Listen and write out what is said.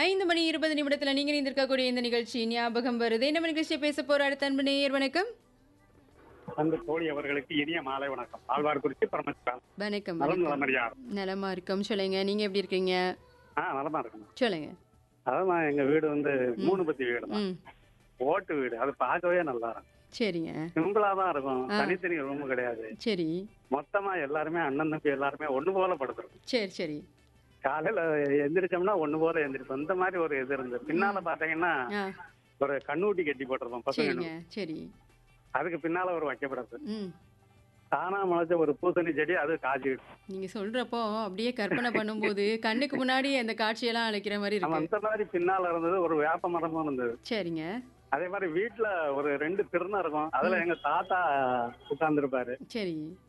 ஐந்து மணி இருபது நிமிடத்தில் நீங்கள் இருந்திருக்கக்கூடிய இந்த நிகழ்ச்சி ஞாபகம் வருது நம்ம நிகழ்ச்சியை பேச போற அடுத்த அன்பு நேயர் வணக்கம் அந்த தோழி அவர்களுக்கு இனிய மாலை வணக்கம் ஆழ்வார்குறிச்சி பரமசிவம் வணக்கம் நலம் வணக்கம் நலமறியா நலமா இருக்கோம் சொல்லுங்க நீங்க எப்படி இருக்கீங்க ஆ நலமா இருக்கணும் சொல்லுங்க அதான் எங்க வீடு வந்து மூணு பத்தி வீடு தான் ம் ஓட்டு வீடு அது பார்க்கவே நல்லா இருக்கும் சரிங்க சிம்பிளா தான் இருக்கும் தனித்தனி ரூம் கிடையாது சரி மொத்தமா எல்லாருமே அண்ணன் தம்பி எல்லாருமே ஒண்ணு போல படுத்துரும் சரி சரி காலையில எந்திரிச்சோம்னா ஒண்ணு போல எந்திரிப்போம் இந்த மாதிரி ஒரு இது இருந்தது பின்னால பாத்தீங்கன்னா ஆ ஒரு கண்ணூட்டி கட்டி போட்டிருப்போம் பசங்க சரிங்க சரி அதுக்கு பின்னால ஒரு வைக்கப்படாது ம் தானா முளைச்ச ஒரு பூசணி செடி அது காய்ச்சி நீங்க சொல்றப்போ அப்படியே கற்பனை பண்ணும்போது கண்ணுக்கு முன்னாடி அந்த காட்சியெல்லாம் அழைக்கிற மாதிரி நம்ம இருக்கு அந்த மாதிரி பின்னால இருந்தது ஒரு வேப்ப மரமும் இருந்தது சரிங்க அதே மாதிரி வீட்டுல ஒரு ரெண்டு திருநம் இருக்கும் அதுல எங்க தாத்தா உட்கார்ந்துருப்பாரு சரி